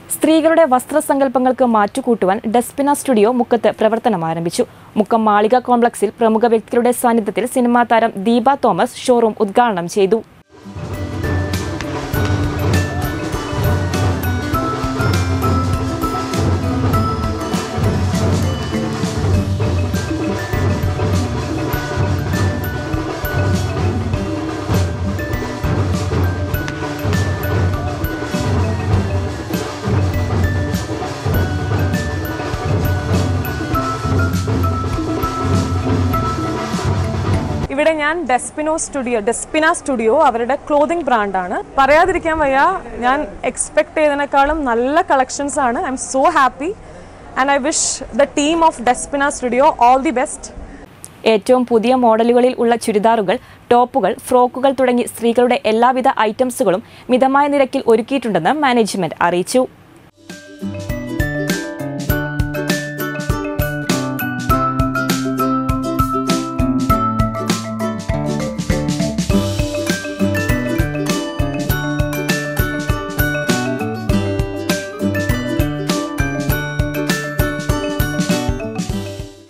സ്ത്രീകളുടെ വസ്ത്രസങ്കല്പങ്ങൾക്ക് മാറ്റുകൂട്ടുവാൻ ഡെസ്പിന സ്റ്റുഡിയോ മുക്കത്ത് പ്രവർത്തനം ആരംഭിച്ചു മുക്കം മാളിക കോംപ്ലക്സിൽ പ്രമുഖ വ്യക്തികളുടെ സാന്നിധ്യത്തിൽ സിനിമാ താരം ദീപ തോമസ് ഷോറൂം ഉദ്ഘാടനം ചെയ്തു ഇവിടെ ഞാൻ ഡെസ്പിനോ സ്റ്റുഡിയോ ഡെസ്പിന സ്റ്റുഡിയോ അവരുടെ ക്ലോതിങ് ബ്രാൻഡാണ് പറയാതിരിക്കാൻ വയ്യ ഞാൻ എക്സ്പെക്ട് ചെയ്തതിനേക്കാളും നല്ല കളക്ഷൻസ് ആണ് I am so happy and I wish the team of Despina studio all the best ഏറ്റവും പുതിയ മോഡലുകളിൽ ഉള്ള ചുരിദാറുകൾ ടോപ്പുകൾ ഫ്രോക്കുകൾ തുടങ്ങി സ്ത്രീകളുടെ എല്ലാവിധ ഐറ്റംസുകളും മിതമായ നിരക്കിൽ ഒരുക്കിയിട്ടുണ്ടെന്ന് മാനേജ്മെന്റ് അറിയിച്ചു